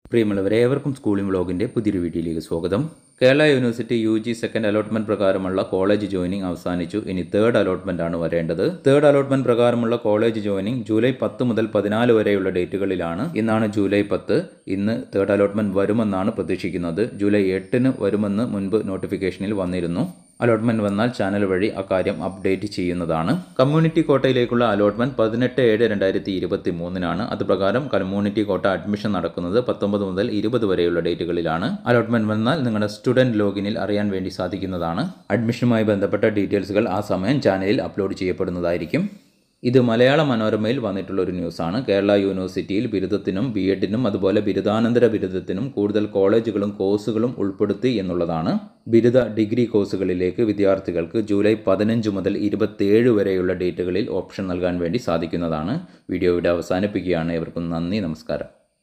പ്രിയമുള്ളവരെ ഏവർക്കും സ്കൂളിംഗ് വ്ളോഗിൻ്റെ പുതിയൊരു വീഡിയോയിലേക്ക് സ്വാഗതം Kerala university U G second allotment പ്രകാരമുള്ള കോളേജ് ജോയിനിങ് അവസാനിച്ചു ഇനി തേർഡ് അലോട്ട്മെന്റ് ആണ് വരേണ്ടത് തേർഡ് അലോട്ട്മെന്റ് പ്രകാരമുള്ള കോളേജ് ജോയിനിങ് ജൂലൈ പത്ത് മുതൽ പതിനാല് വരെയുള്ള ഡേറ്റുകളിലാണ് ഇന്നാണ് ജൂലൈ പത്ത് ഇന്ന് തേർഡ് അലോട്ട്മെന്റ് വരുമെന്നാണ് പ്രതീക്ഷിക്കുന്നത് ജൂലൈ എട്ടിന് വരുമെന്ന് മുൻപ് നോട്ടിഫിക്കേഷനിൽ വന്നിരുന്നു അലോട്ട്മെന്റ് വന്നാൽ ചാനൽ വഴി അക്കാര്യം അപ്ഡേറ്റ് ചെയ്യുന്നതാണ് കമ്മ്യൂണിറ്റി കോട്ടയിലേക്കുള്ള അലോട്ട്മെന്റ് പതിനെട്ട് ഏഴ് രണ്ടായിരത്തി ഇരുപത്തി മൂന്നിനാണ് അതുപ്രകാരം കമ്മ്യൂണിറ്റി കോട്ട അഡ്മിഷൻ നടക്കുന്നത് പത്തൊമ്പത് മുതൽ ഇരുപത് വരെയുള്ള ഡേറ്റുകളിലാണ് അലോട്ട്മെന്റ് വന്നാൽ നിങ്ങളുടെ സ്റ്റുഡന്റ് ലോഗിനിൽ അറിയാൻ വേണ്ടി സാധിക്കുന്നതാണ് അഡ്മിഷനുമായി ബന്ധപ്പെട്ട ഡീറ്റെയിൽസുകൾ ആ സമയം ചാനലിൽ അപ്ലോഡ് ചെയ്യപ്പെടുന്നതായിരിക്കും ഇത് മലയാള മനോരമയിൽ വന്നിട്ടുള്ള ഒരു ന്യൂസാണ് കേരള യൂണിവേഴ്സിറ്റിയിൽ ബിരുദത്തിനും ബി എഡിനും അതുപോലെ ബിരുദാനന്തര ബിരുദത്തിനും കൂടുതൽ കോളേജുകളും കോഴ്സുകളും ഉൾപ്പെടുത്തി എന്നുള്ളതാണ് ബിരുദ ഡിഗ്രി കോഴ്സുകളിലേക്ക് വിദ്യാർത്ഥികൾക്ക് ജൂലൈ പതിനഞ്ച് മുതൽ ഇരുപത്തിയേഴ് വരെയുള്ള ഡേറ്റുകളിൽ ഓപ്ഷൻ നൽകാൻ വേണ്ടി സാധിക്കുന്നതാണ് വീഡിയോ ഇവിടെ അവസാനിപ്പിക്കുകയാണ് ഇവർക്കും നന്ദി നമസ്കാരം